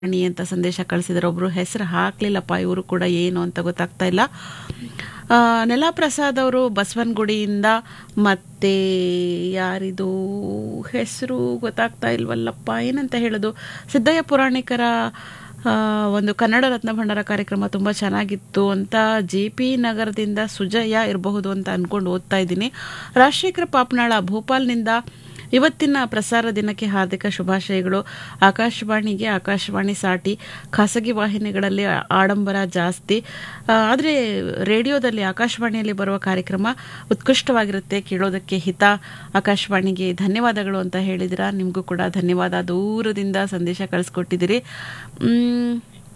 ರಾಣಿ ಅಂತ ಸಂದೇಶ ಕಳಿಸಿದ್ದಾರೆ ಒಬ್ರು ಹೆಸರು ಹಾಕ್ಲಿಲ್ಲಪ್ಪ ಇವರು ಕೂಡ ಏನು ಅಂತ ಗೊತ್ತಾಗ್ತಾ ಇಲ್ಲ ಆ, ನೆಲಾ ಪ್ರಸಾದ್ ಅವರು ಬಸವನಗುಡಿಯಿಂದ ಮತ್ತೆ ಯಾರಿದು ಹೆಸರು ಗೊತ್ತಾಗ್ತಾ ಇಲ್ವಲ್ಲಪ್ಪ ಏನಂತ ಹೇಳೋದು ಸಿದ್ದಯ್ಯ ಪುರಾಣಿಕರ ಆ, ಒಂದು ಕನ್ನಡ ರತ್ನ ಭಂಡಾರ ಕಾರ್ಯಕ್ರಮ ತುಂಬ ಚೆನ್ನಾಗಿತ್ತು ಅಂತ ಜೆ ಪಿ ನಗರದಿಂದ ಸುಜಯ ಇರಬಹುದು ಅಂತ ಅನ್ಕೊಂಡು ಓದ್ತಾ ಇದ್ದೀನಿ ರಾಜಶೇಖರ ಪಾಪ್ನಾಳ ಭೋಪಾಲ್ನಿಂದ ಇವತ್ತಿನ ಪ್ರಸಾರ ದಿನಕ್ಕೆ ಹಾರ್ದಿಕ ಶುಭಾಶಯಗಳು ಆಕಾಶವಾಣಿಗೆ ಆಕಾಶವಾಣಿ ಸಾಟಿ ಖಾಸಗಿ ವಾಹಿನಿಗಳಲ್ಲಿ ಆಡಂಬರ ಜಾಸ್ತಿ ಆದರೆ ರೇಡಿಯೋದಲ್ಲಿ ಆಕಾಶವಾಣಿಯಲ್ಲಿ ಬರುವ ಕಾರ್ಯಕ್ರಮ ಉತ್ಕೃಷ್ಟವಾಗಿರುತ್ತೆ ಕೇಳೋದಕ್ಕೆ ಹಿತ ಆಕಾಶವಾಣಿಗೆ ಧನ್ಯವಾದಗಳು ಅಂತ ಹೇಳಿದಿರಾ ನಿಮಗೂ ಕೂಡ ಧನ್ಯವಾದ ದೂರದಿಂದ ಸಂದೇಶ ಕಳಿಸ್ಕೊಟ್ಟಿದ್ದೀರಿ ಮ್,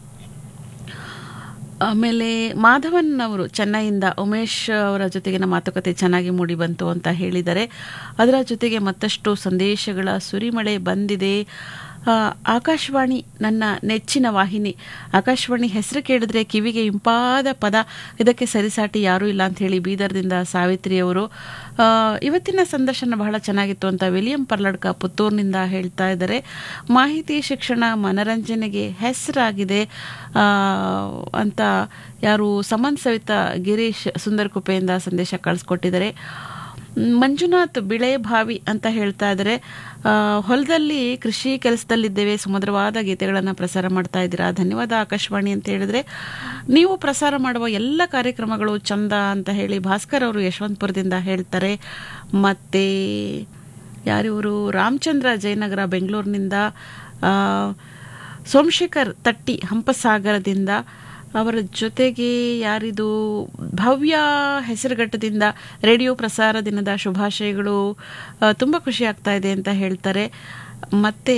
ಆಮೇಲೆ ಮಾಧವನ್ ಅವರು ಚೆನ್ನೈಯಿಂದ ಉಮೇಶ್ ಅವರ ಜೊತೆಗಿನ ಮಾತುಕತೆ ಚೆನ್ನಾಗಿ ಮೂಡಿ ಬಂತು ಅಂತ ಹೇಳಿದ್ದಾರೆ ಅದರ ಜೊತೆಗೆ ಮತ್ತಷ್ಟು ಸಂದೇಶಗಳ ಸುರಿಮಳೆ ಬಂದಿದೆ ಆ, ಆಕಾಶವಾಣಿ ನನ್ನ ನೆಚ್ಚಿನ ವಾಹಿನಿ ಆಕಾಶವಾಣಿ ಹೆಸರು ಕೇಳಿದ್ರೆ ಕಿವಿಗೆ ಇಂಪಾದ ಪದ ಇದಕ್ಕೆ ಸರಿಸಾಟಿ ಯಾರೂ ಇಲ್ಲ ಅಂತ ಹೇಳಿ ಬೀದರ್ದಿಂದ ಸಾವಿತ್ರಿ ಅವರು ಆ, ಇವತ್ತಿನ ಸಂದರ್ಶನ ಬಹಳ ಚೆನ್ನಾಗಿತ್ತು ಅಂತ ವಿಲಿಯಂ ಪರ್ಲಡ್ಕ ಪುತ್ತೂರಿನಿಂದ ಹೇಳ್ತಾ ಇದ್ದಾರೆ ಮಾಹಿತಿ ಶಿಕ್ಷಣ ಮನರಂಜನೆಗೆ ಹೆಸರಾಗಿದೆ ಆ, ಅಂತ ಯಾರು ಸಮನ್ ಸವಿತಾ ಗಿರೀಶ್ ಸುಂದರಕುಪೆಯಿಂದ ಸಂದೇಶ ಕಳಿಸ್ಕೊಟ್ಟಿದ್ದಾರೆ ಮ್, ಮಂಜುನಾಥ್ ಬಿಳೆಭಾವಿ ಅಂತ ಹೇಳ್ತಾ ಇದ್ದಾರೆ ಆ, ಹೊಲದಲ್ಲಿ ಕೃಷಿ ಕೆಲಸದಲ್ಲಿದ್ದೇವೆ ಸುಮಧುರವಾದ ಗೀತೆಗಳನ್ನು ಪ್ರಸಾರ ಮಾಡ್ತಾ ಇದ್ದೀರಾ ಧನ್ಯವಾದ ಆಕಾಶವಾಣಿ ಅಂತ ಹೇಳಿದ್ರೆ ನೀವು ಪ್ರಸಾರ ಮಾಡುವ ಎಲ್ಲ ಕಾರ್ಯಕ್ರಮಗಳು ಚಂದ ಅಂತ ಹೇಳಿ ಭಾಸ್ಕರ್ ಅವರು ಯಶವಂತಪುರದಿಂದ ಹೇಳ್ತಾರೆ ಮತ್ತೆ ಯಾರಿವರು ರಾಮಚಂದ್ರ ಜಯನಗರ ಬೆಂಗಳೂರಿನಿಂದ ಆ, ಸೋಮಶೇಖರ್ ತಟ್ಟಿ ಹಂಪಸಾಗರದಿಂದ ಅವರ ಜೊತೆಗೆ ಯಾರಿದು ಭವ್ಯ ಹೆಸರುಘಟ್ಟದಿಂದ ರೇಡಿಯೋ ಪ್ರಸಾರ ದಿನದ ಶುಭಾಶಯಗಳು ಆ, ತುಂಬ ಖುಷಿ ಆಗ್ತಾ ಇದೆ ಅಂತ ಹೇಳ್ತಾರೆ ಮತ್ತೆ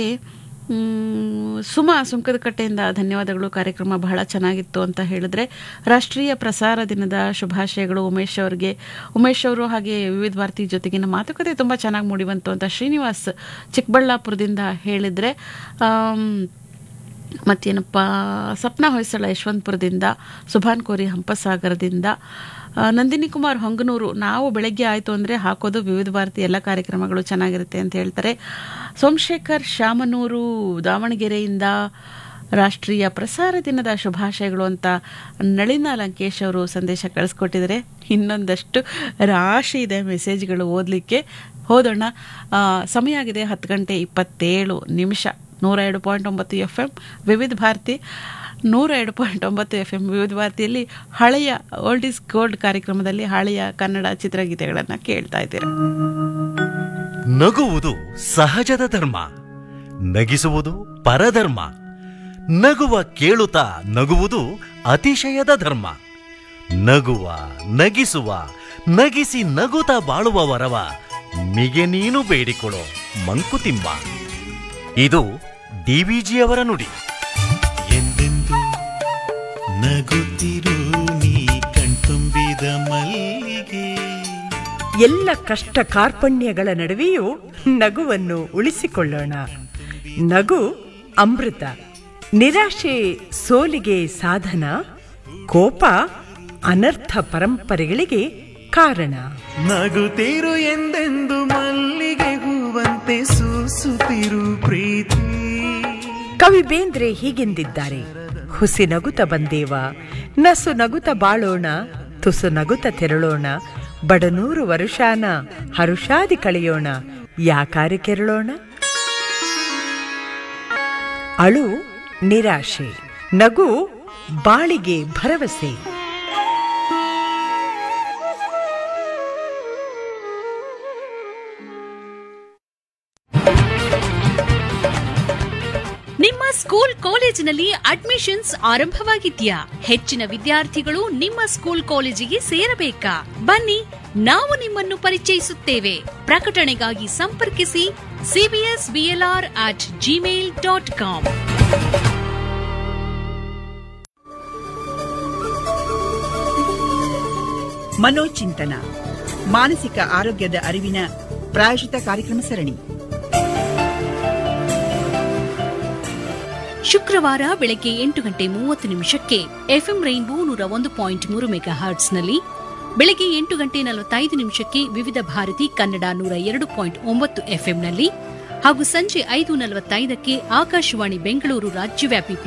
ಮ್, ಸುಮಾ ಸುಂಕದಕಟ್ಟೆಯಿಂದ ಧನ್ಯವಾದಗಳು ಕಾರ್ಯಕ್ರಮ ಬಹಳ ಚೆನ್ನಾಗಿತ್ತು ಅಂತ ಹೇಳಿದ್ರೆ ರಾಷ್ಟ್ರೀಯ ಪ್ರಸಾರ ದಿನದ ಶುಭಾಶಯಗಳು ಉಮೇಶ್ ಅವರಿಗೆ ಉಮೇಶ್ ಅವರು ಹಾಗೆ ವಿವಿಧ ಭಾರತಿ ಜೊತೆಗಿನ ಮಾತುಕತೆ ತುಂಬ ಚೆನ್ನಾಗಿ ಮೂಡಿಬಂತು ಅಂತ ಶ್ರೀನಿವಾಸ್ ಚಿಕ್ಕಬಳ್ಳಾಪುರದಿಂದ ಹೇಳಿದ್ರೆ ಆಮ್, ಮತ್ತೇನಪ್ಪ ಸಪ್ನ ಹೊಯ್ಸಳ ಯಶವಂತಪುರದಿಂದ ಸುಭಾನ್ ಕೋರಿ ಹಂಪಸಾಗರದಿಂದ ಆ, ನಂದಿನಿ ಕುಮಾರ್ ಹೊಂಗನೂರು ನಾವು ಬೆಳಗ್ಗೆ ಆಯಿತು ಅಂದರೆ ಹಾಕೋದು ವಿವಿಧ ಭಾರತಿ ಎಲ್ಲ ಕಾರ್ಯಕ್ರಮಗಳು ಚೆನ್ನಾಗಿರುತ್ತೆ ಅಂತ ಹೇಳ್ತಾರೆ ಸೋಮಶೇಖರ್ ಶಾಮನೂರು ದಾವಣಗೆರೆಯಿಂದ ರಾಷ್ಟ್ರೀಯ ಪ್ರಸಾರ ದಿನದ ಶುಭಾಶಯಗಳು ಅಂತ ನಳಿನ ಲಂಕೇಶ್ ಅವರು ಸಂದೇಶ ಕಳಿಸ್ಕೊಟ್ಟಿದ್ದಾರೆ ಇನ್ನೊಂದಷ್ಟು ರಾಶಿ ಇದೆ ಮೆಸೇಜ್ಗಳು ಓದಲಿಕ್ಕೆ ಹೋದೋಣ ಆ, ಸಮಯ ಆಗಿದೆ ಹತ್ತು ಗಂಟೆ ಇಪ್ಪತ್ತೇಳು ನಿಮಿಷ ನೂರ ಎರಡು ಪಾಯಿಂಟ್ ಒಂಬತ್ತು ಎಫ್ ಎಮ್ ವಿವಿಧ ಭಾರತಿ ನೂರ ಎರಡು ಪಾಯಿಂಟ್ ಒಂಬತ್ತು ಎಫ್ ಎಂ ವಿವಿಧ ಭಾರತಿಯಲ್ಲಿ ಹಳೆಯ ಓಲ್ಡ್ ಇಸ್ ಗೋಲ್ಡ್ ಕಾರ್ಯಕ್ರಮದಲ್ಲಿ ಹಳೆಯ ಕನ್ನಡ ಚಿತ್ರಗೀತೆಗಳನ್ನು ಕೇಳ್ತಾ ಇದ್ದೀರಾ ನಗುವುದು ಸಹಜದ ಧರ್ಮ ನಗಿಸುವುದು ಪರಧರ್ಮ ನಗುವ ಕೇಳುತ್ತಾ ನಗುವುದು ಅತಿಶಯದ ಧರ್ಮ ನಗುವ ನಗಿಸುವ ನಗಿಸಿ ನಗುತ್ತಾ ಬಾಳುವ ವರವ ಮಿಗೆ ನೀನು ಬೇಡಿಕೊಡೋ ಮಂಕುತಿಮ್ಮ ಇದು ಡಿವಿಜಿಯವರ ನುಡಿ ಎಂದೆಂದು ನಗುತ್ತಿರು ನೀ ಕಣ್ತುಂಬಿದ ಮಲ್ಲಿಗೆ ಎಲ್ಲ ಕಷ್ಟ ಕಾರ್ಪಣ್ಯಗಳ ನಡುವೆಯೂ ನಗುವನ್ನು ಉಳಿಸಿಕೊಳ್ಳೋಣ ನಗು ಅಮೃತ ನಿರಾಶೆ ಸೋಲಿಗೆ ಸಾಧನ ಕೋಪ ಅನರ್ಥ ಪರಂಪರೆಗಳಿಗೆ ಕಾರಣ ನಗುತ್ತಿರು ಎಂದೆಂದು ಮಲ್ಲಿಗೆ ಹೂವಂತೆ ಸೂಸುತ್ತಿರು ಪ್ರೀತಿ ಕವಿ ಬೇಂದ್ರೆ ಹೀಗೆಂದಿದ್ದಾರೆ ಹುಸಿ ನಗುತ ಬಂದೇವ ನಸು ನಗುತ ಬಾಳೋಣ ತುಸು ನಗುತ ತೆರಳೋಣ ಬಡನೂರು ವರುಷಾನ ಹರುಷಾದಿ ಕಳೆಯೋಣ ಯಾಕಾರೆ ಕೆರಳೋಣ ಅಳು ನಿರಾಶೆ ನಗು ಬಾಳಿಗೆ ಭರವಸೆ ನಿಮ್ಮ ಸ್ಕೂಲ್ ಕಾಲೇಜಿನಲ್ಲಿ ಅಡ್ಮಿಷನ್ಸ್ ಆರಂಭವಾಗಿದ್ಯಾ ಹೆಚ್ಚಿನ ವಿದ್ಯಾರ್ಥಿಗಳು ನಿಮ್ಮ ಸ್ಕೂಲ್ ಕಾಲೇಜಿಗೆ ಸೇರಬೇಕಾ ಬನ್ನಿ ನಾವು ನಿಮ್ಮನ್ನು ಪರಿಚಯಿಸುತ್ತೇವೆ ಪ್ರಕಟಣೆಗಾಗಿ ಸಂಪರ್ಕಿಸಿ CBS BLR at Gmail dot com ಮನೋಚಿಂತನ ಮಾನಸಿಕ ಆರೋಗ್ಯದ ಅರಿವಿನ ಪ್ರಾಯಶಿತ ಕಾರ್ಯಕ್ರಮ ಸರಣಿ ಶುಕ್ರವಾರ ಬೆಳಗ್ಗೆ ಎಂಟು ಗಂಟೆ ಮೂವತ್ತು ನಿಮಿಷಕ್ಕೆ ಎಫ್ಎಂ ರೈನ್ಬೋ ನೂರ ಒಂದು ಪಾಯಿಂಟ್ ಮೂರು ಮೆಗಾ ಹರ್ಟ್ಸ್ನಲ್ಲಿ ಬೆಳಗ್ಗೆ ಎಂಟು ಗಂಟೆ ನಲವತ್ತೈದು ನಿಮಿಷಕ್ಕೆ ವಿವಿಧ ಭಾರತಿ ಕನ್ನಡ ನೂರ ಎರಡು ಪಾಯಿಂಟ್ ಒಂಬತ್ತು ಎಫ್ಎಂನಲ್ಲಿ ಹಾಗೂ ಸಂಜೆ ಐದು ನಲವತ್ತೈದಕ್ಕೆ ಆಕಾಶವಾಣಿ ಬೆಂಗಳೂರು ರಾಜ್ಯವ್ಯಾಪಿ